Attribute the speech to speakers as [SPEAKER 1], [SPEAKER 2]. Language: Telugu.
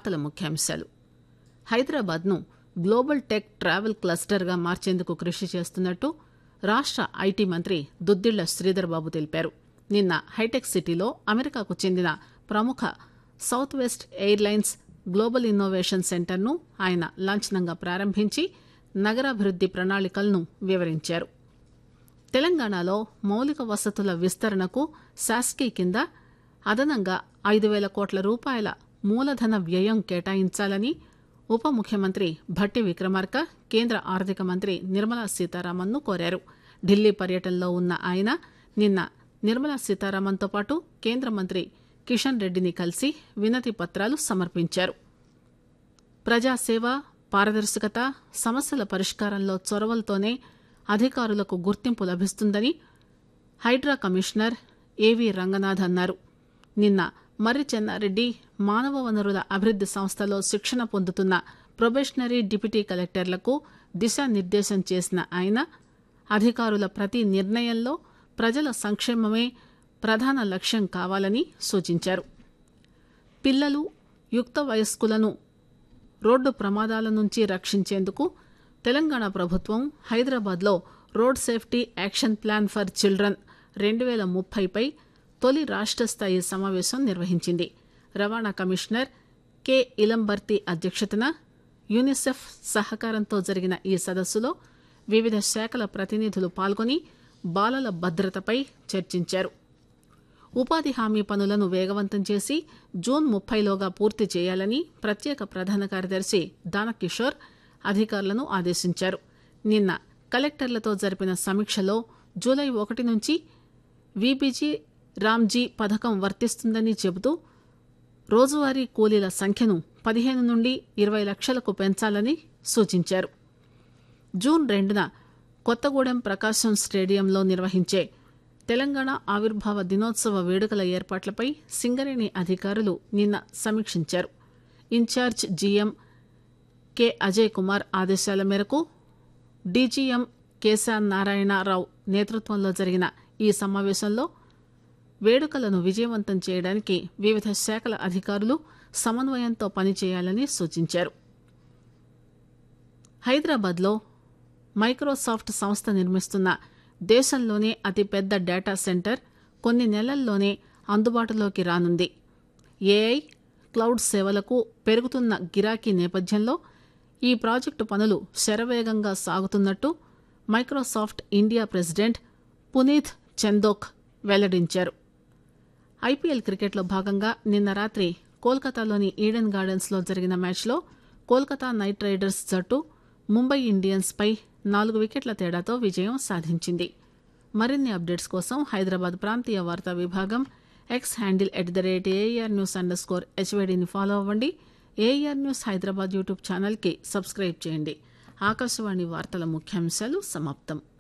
[SPEAKER 1] వార్తల ముఖ్యాంశాలు హైదరాబాద్ను గ్లోబల్ టెక్ ట్రావెల్ క్లస్టర్గా మార్చేందుకు కృషి చేస్తున్నట్టు రాష్ట ఐటీ మంత్రి దుద్దిళ్ల శ్రీధర్ బాబు తెలిపారు నిన్న హైటెక్ సిటీలో అమెరికాకు చెందిన ప్రముఖ South West Airlines global innovation సెంటర్ను ఆయన లాంఛనంగా ప్రారంభించి నగరాభివృద్ది ప్రణాళికలను వివరించారు తెలంగాణలో మౌలిక వసతుల విస్తరణకు శాస్కీ కింద అదనంగా ఐదు వేల కోట్ల రూపాయల మూలధన వ్యయం కేటాయించాలని ఉప ముఖ్యమంత్రి భట్టి విక్రమార్క కేంద్ర ఆర్థిక మంత్రి నిర్మలా సీతారామన్ను కోరారు ఢిల్లీ పర్యటనలో ఉన్న ఆయన నిన్న నిర్మలా సీతారామన్తో పాటు కేంద్ర మంత్రి కిషన్ రెడ్డిని కలిసి వినతి పత్రాలు సమర్పించారు ప్రజాసేవ పారదర్శకత సమస్యల పరిష్కారంలో చొరవలతోనే అధికారులకు గుర్తింపు లభిస్తుందని హైడ్రా కమిషనర్ ఏవి రంగనాథ్ అన్నారు నిన్న మర్రి చెన్నారెడ్డి మానవ వనరుల అభివృద్ది సంస్థలో శిక్షణ పొందుతున్న ప్రొబేషనరీ డిప్యూటీ కలెక్టర్లకు దిశానిర్దేశం చేసిన ఆయన అధికారుల ప్రతి నిర్ణయంలో ప్రజల సంక్షేమమే ప్రధాన లక్ష్యం కావాలని సూచించారు పిల్లలు యుక్త వయస్కులను రోడ్డు ప్రమాదాల నుంచి రక్షించేందుకు తెలంగాణ ప్రభుత్వం హైదరాబాద్లో road safety action plan for children రెండు వేల ముప్పైపై తొలి రాష్ట్ర స్థాయి సమావేశం నిర్వహించింది రవాణా కమిషనర్ కె ఇలంబర్తి అధ్యక్షతన యూనిసెఫ్ సహకారంతో జరిగిన ఈ సదస్సులో వివిధ శాఖల ప్రతినిధులు పాల్గొని బాలల భద్రతపై చర్చించారు ఉపాధి హామీ పనులను వేగవంతం చేసి జూన్ ముప్పైలోగా పూర్తి చేయాలని ప్రత్యేక ప్రధాన కార్యదర్శి దానకిషోర్ అధికారులను ఆదేశించారు నిన్న కలెక్టర్లతో జరిపిన సమీక్షలో జూలై ఒకటి నుంచి వీబీజీ రామ్జీ పథకం వర్తిస్తుందని చెబుతూ రోజువారీ కూలీల సంఖ్యను పదిహేను నుండి ఇరవై లక్షలకు పెంచాలని సూచించారు జూన్ రెండున కొత్తగూడెం ప్రకాశం స్టేడియంలో నిర్వహించే తెలంగాణ ఆవిర్భావ దినోత్సవ వేడుకల ఏర్పాట్లపై సింగరేణి అధికారులు నిన్న సమీక్షించారు incharge GM K Ajay Kumar ఆదేశాల మేరకు డీజీఎం కేశా నారాయణరావు నేతృత్వంలో జరిగిన ఈ సమావేశంలో వేడుకలను విజయవంతం చేయడానికి వివిధ శాఖల అధికారులు సమన్వయంతో పనిచేయాలని సూచించారు హైదరాబాద్లో మైక్రోసాఫ్ట్ సంస్థ నిర్మిస్తున్న దేశంలోనే అతిపెద్ద డేటా సెంటర్ కొన్ని నెలల్లోనే అందుబాటులోకి రానుంది ఏఐ క్లౌడ్ సేవలకు పెరుగుతున్న గిరాకీ నేపథ్యంలో ఈ ప్రాజెక్టు పనులు శరవేగంగా సాగుతున్నట్టు Microsoft India president Puneet Chandhok వెల్లడించారు ఐపీఎల్ క్రికెట్లో భాగంగా నిన్న రాత్రి కోల్కతాలోని ఈడెన్ గార్డెన్స్లో జరిగిన మ్యాచ్లో కోల్కతా నైట్ రైడర్స్ జట్టు ముంబై ఇండియన్స్ పై నాలుగు వికెట్ల తేడాతో విజయం సాధించింది మరిన్ని అప్డేట్స్ కోసం హైదరాబాద్ ప్రాంతీయ వార్తా విభాగం X handle at the rate AR news underscore స్కోర్ హెచ్వైడీని ఫాలో అవ్వండి ఏఆర్ న్యూస్ హైదరాబాద్ యూట్యూబ్ ఛానల్కి సబ్స్క్రైబ్ చేయండి ఆకాశవాణి వార్తల ముఖ్యాంశాలు సమాప్తం